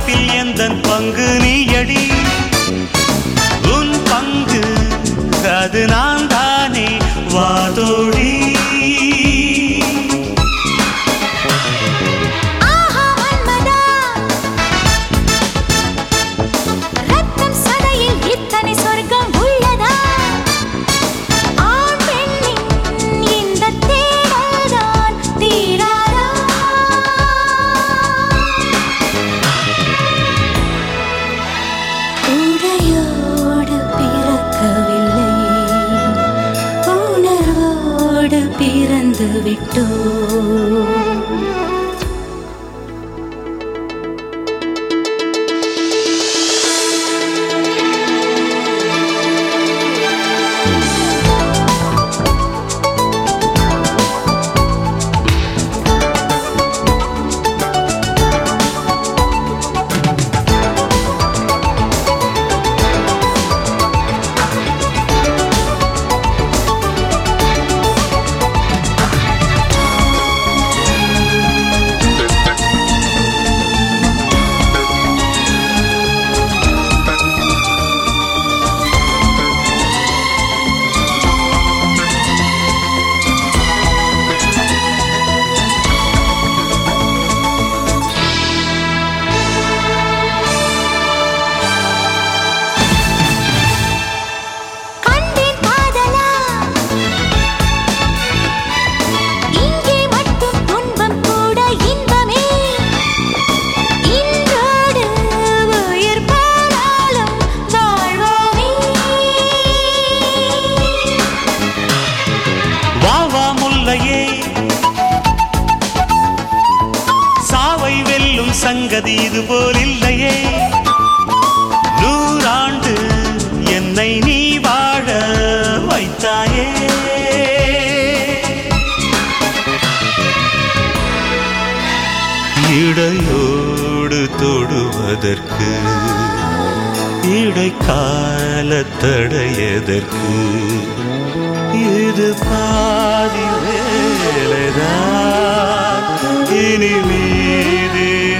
பிறப்பில் எந்தன் பங்கு நீயடி உன் பங்கு அது நான் தானே வாதோடி ஆஹா மன்மதா ரத்தம் சதையில் இத்தனை சொர்க்கம் உள்ளதா ஆண் பெண்ணின் இந்த தேடல்தான் தீராதா உடையோடு பிறக்கவில்லை உணர்வோடு பிறந்து விட்டோம் கண்டேன் காதலா இங்கே மட்டும் துன்பம் கூட இன்பமே இன்றோடு உயிர் போனாலும் வாழ்வோமே வா வா முல்லையே சாவை வெல்லும் சங்கதி இது போல் இல்லையே நூறாண்டு என்னை நீ வாழ வைத்தாயே இடையோடு தொடுவதற்கு இடைக்கால தடையதற்கு இது பாதி வேலைதான் இனி மீதி